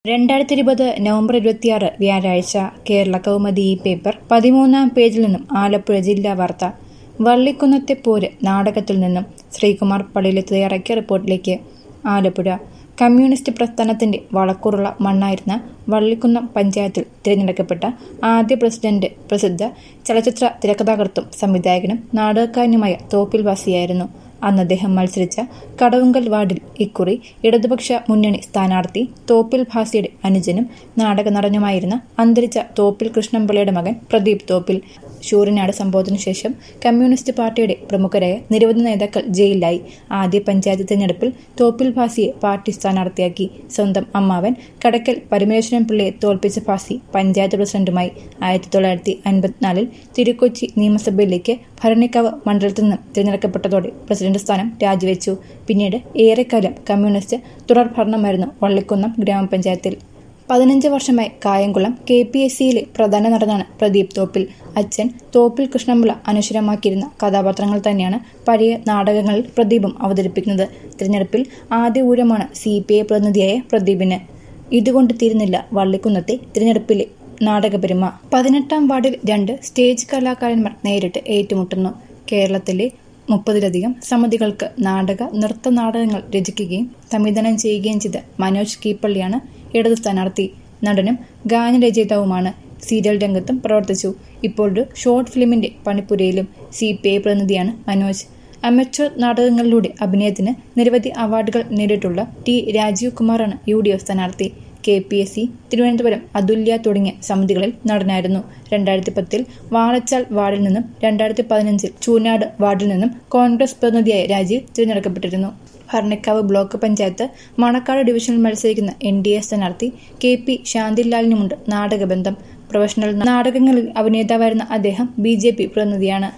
രണ്ടായിരത്തി ഇരുപത് നവംബർ ഇരുപത്തിയാറ് വ്യാഴാഴ്ച കേരള കൗമുദി ഈ പേപ്പർ പതിമൂന്നാം പേജിൽ നിന്നും ആലപ്പുഴ ജില്ലാ വാർത്ത വള്ളിക്കുന്നത്തെ പോര് നാടകത്തിൽ നിന്നും ശ്രീകുമാർ പള്ളിയിൽ തയ്യാറാക്കിയ റിപ്പോർട്ടിലേക്ക് ആലപ്പുഴ കമ്മ്യൂണിസ്റ്റ് പ്രസ്ഥാനത്തിന്റെ വളക്കൂറുള്ള മണ്ണായിരുന്ന വള്ളിക്കുന്നം പഞ്ചായത്തിൽ തിരഞ്ഞെടുക്കപ്പെട്ട ആദ്യ പ്രസിഡന്റ് പ്രസിദ്ധ ചലച്ചിത്ര തിരക്കഥാകൃത്തും സംവിധായകനും നാടകക്കാരനുമായ തോപ്പിൽ വാസിയായിരുന്നു അന്ന് അദ്ദേഹം മത്സരിച്ച കടവുങ്കൽ വാർഡിൽ ഇക്കുറി ഇടതുപക്ഷ മുന്നണി സ്ഥാനാർത്ഥി തോപ്പിൽ ഭാസിയുടെ അനുജനും നാടക നടനുമായിരുന്ന അന്തരിച്ച തോപ്പിൽ കൃഷ്ണൻപിള്ളയുടെ മകൻ പ്രദീപ് തോപ്പിൽ ശൂരനാട് സംഭവത്തിനു ശേഷം കമ്മ്യൂണിസ്റ്റ് പാർട്ടിയുടെ പ്രമുഖരായ നിരവധി നേതാക്കൾ ജയിലിലായി ആദ്യ പഞ്ചായത്ത് തെരഞ്ഞെടുപ്പിൽ തോപ്പിൽ ഭാസിയെ പാർട്ടി സ്ഥാനാർത്ഥിയാക്കി സ്വന്തം അമ്മാവൻ കടക്കൽ പരമേശ്വരൻ പിള്ളയെ തോൽപ്പിച്ച ഭാസി പഞ്ചായത്ത് പ്രസിഡന്റുമായി ആയിരത്തി തൊള്ളായിരത്തി അൻപത്തിനാലിൽ തിരുക്കൊച്ചി നിയമസഭയിലേക്ക് ഭരണിക്കാവ് മണ്ഡലത്തിൽ നിന്നും തിരഞ്ഞെടുക്കപ്പെട്ടതോടെ പ്രസിഡന്റ് സ്ഥാനം രാജിവെച്ചു പിന്നീട് ഏറെക്കാലം കമ്മ്യൂണിസ്റ്റ് തുടർ ഭരണമായിരുന്നു വള്ളിക്കുന്നം ഗ്രാമപഞ്ചായത്തിൽ പതിനഞ്ച് വർഷമായി കായംകുളം കെ പി എസ് സിയിലെ പ്രധാന നടനാണ് പ്രദീപ് തോപ്പിൽ അച്ഛൻ തോപ്പിൽ കൃഷ്ണപിള്ള അനശ്വരമാക്കിയിരുന്ന കഥാപാത്രങ്ങൾ തന്നെയാണ് പഴയ നാടകങ്ങളിൽ പ്രദീപും അവതരിപ്പിക്കുന്നത് തിരഞ്ഞെടുപ്പിൽ ആദ്യ ഊഴമാണ് സി പി ഐ പ്രതിനിധിയായ പ്രദീപിന് ഇതുകൊണ്ട് തീരുന്നില്ല വള്ളിക്കുന്നത്തെ തിരഞ്ഞെടുപ്പിലെ നാടകപെരുമ പതിനെട്ടാം വാർഡിൽ രണ്ട് സ്റ്റേജ് കലാകാരന്മാർ നേരിട്ട് ഏറ്റുമുട്ടുന്നു കേരളത്തിലെ മുപ്പതിലധികം സമിതികൾക്ക് നാടക നൃത്ത നാടകങ്ങൾ രചിക്കുകയും സംവിധാനം ചെയ്യുകയും ചെയ്ത മനോജ് കീപ്പള്ളിയാണ് ഇടതു സ്ഥാനാർത്ഥി നടനും ഗാനരചയിതാവുമാണ് സീരിയൽ രംഗത്തും പ്രവർത്തിച്ചു ഇപ്പോൾ ഒരു ഷോർട്ട് ഫിലിമിന്റെ പണിപ്പുരയിലും സി പി ഐ പ്രതിനിധിയാണ് മനോജ് അമച്വർ നാടകങ്ങളിലൂടെ അഭിനയത്തിന് നിരവധി അവാർഡുകൾ നേടിയിട്ടുള്ള ടി രാജീവ് കുമാറാണ് യു ഡി എഫ് സ്ഥാനാർത്ഥി K P S C Thiruvananthapuram Athulya തുടങ്ങിയ സമിതികളിൽ നടനായിരുന്നു രണ്ടായിരത്തി പത്തിൽ വാളച്ചാൽ വാർഡിൽ നിന്നും രണ്ടായിരത്തി പതിനഞ്ചിൽ ചൂനാട് വാർഡിൽ നിന്നും കോൺഗ്രസ് പ്രതിനിധിയായ രാജീവ് തിരഞ്ഞെടുക്കപ്പെട്ടിരുന്നു ഭരണിക്കാവ് ബ്ലോക്ക് പഞ്ചായത്ത് മണക്കാട് ഡിവിഷനിൽ മത്സരിക്കുന്ന എൻ ഡി എ സ്ഥാനാർത്ഥി കെ പി ശാന്തിലാലിനുമുണ്ട് നാടകബന്ധം പ്രൊഫഷണൽ നാടകങ്ങളിൽ അഭിനേതാവായിരുന്ന അദ്ദേഹം ബി ജെ പി പ്രതിനിധിയാണ്